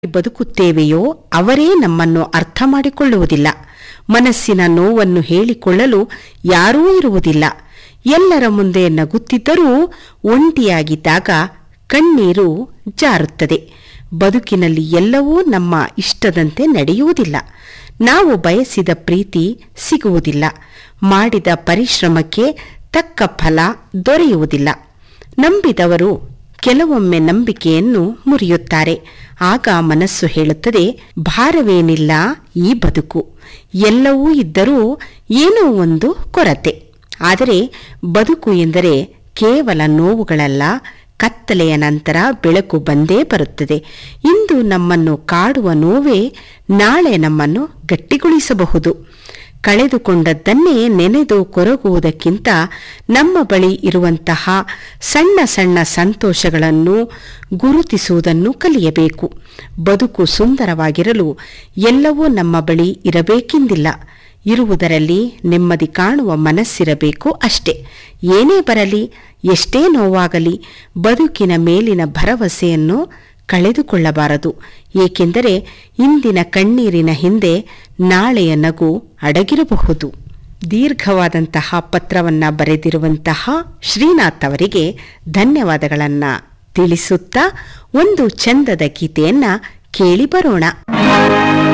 ಬದುಕುತ್ತೇವೆಯೋ ಅವರೇ ನಮ್ಮನ್ನು ಅರ್ಥ ಮಾಡಿಕೊಳ್ಳುವುದಿಲ್ಲ ಮನಸ್ಸಿನ ನೋವನ್ನು ಹೇಳಿಕೊಳ್ಳಲು ಯಾರೂ ಇರುವುದಿಲ್ಲ ಎಲ್ಲರ ಮುಂದೆ ನಗುತ್ತಿದ್ದರೂ ಒಂಟಿಯಾಗಿದ್ದಾಗ ಕಣ್ಣೀರು ಜಾರುತ್ತದೆ ಬದುಕಿನಲ್ಲಿ ಎಲ್ಲವೂ ನಮ್ಮ ಇಷ್ಟದಂತೆ ನಡೆಯುವುದಿಲ್ಲ ನಾವು ಬಯಸಿದ ಪ್ರೀತಿ ಸಿಗುವುದಿಲ್ಲ ಮಾಡಿದ ಪರಿಶ್ರಮಕ್ಕೆ ತಕ್ಕ ಫಲ ದೊರೆಯುವುದಿಲ್ಲ ನಂಬಿದವರು ಕೆಲವೊಮ್ಮೆ ನಂಬಿಕೆಯನ್ನು ಮುರಿಯುತ್ತಾರೆ ಆಗ ಮನಸ್ಸು ಹೇಳುತ್ತದೆ ಭಾರವೇನಿಲ್ಲ ಈ ಬದುಕು ಎಲ್ಲವೂ ಇದ್ದರೂ ಏನೋ ಒಂದು ಕೊರತೆ ಆದರೆ ಬದುಕು ಎಂದರೆ ಕೇವಲ ನೋವುಗಳಲ್ಲ ಕತ್ತಲೆಯ ನಂತರ ಬೆಳಕು ಬಂದೇ ಬರುತ್ತದೆ ಇಂದು ನಮ್ಮನ್ನು ಕಾಡುವ ನೋವೇ ನಾಳೆ ನಮ್ಮನ್ನು ಗಟ್ಟಿಗೊಳಿಸಬಹುದು ಕಳೆದುಕೊಂಡದ್ದನ್ನೇ ನೆನೆದು ಕೊರಗುವುದಕ್ಕಿಂತ ನಮ್ಮ ಬಳಿ ಇರುವಂತಹ ಸಣ್ಣ ಸಣ್ಣ ಸಂತೋಷಗಳನ್ನು ಗುರುತಿಸುವುದನ್ನು ಕಲಿಯಬೇಕು ಬದುಕು ಸುಂದರವಾಗಿರಲು ಎಲ್ಲವೂ ನಮ್ಮ ಬಳಿ ಇರಬೇಕೆಂದಿಲ್ಲ ಇರುವುದರಲ್ಲಿ ನೆಮ್ಮದಿ ಕಾಣುವ ಮನಸ್ಸಿರಬೇಕು ಅಷ್ಟೇ ಏನೇ ಬರಲಿ ಎಷ್ಟೇ ನೋವಾಗಲಿ ಬದುಕಿನ ಮೇಲಿನ ಭರವಸೆಯನ್ನು ಕಳೆದುಕೊಳ್ಳಬಾರದು ಏಕೆಂದರೆ ಇಂದಿನ ಕಣ್ಣೀರಿನ ಹಿಂದೆ ನಾಳೆಯ ನಗು ಅಡಗಿರಬಹುದು ದೀರ್ಘವಾದಂತಹ ಪತ್ರವನ್ನ ಬರೆದಿರುವಂತಹ ಶ್ರೀನಾಥ್ ಅವರಿಗೆ ಧನ್ಯವಾದಗಳನ್ನ ತಿಳಿಸುತ್ತಾ ಒಂದು ಚಂದದ ಗೀತೆಯನ್ನ ಕೇಳಿ ಬರೋಣ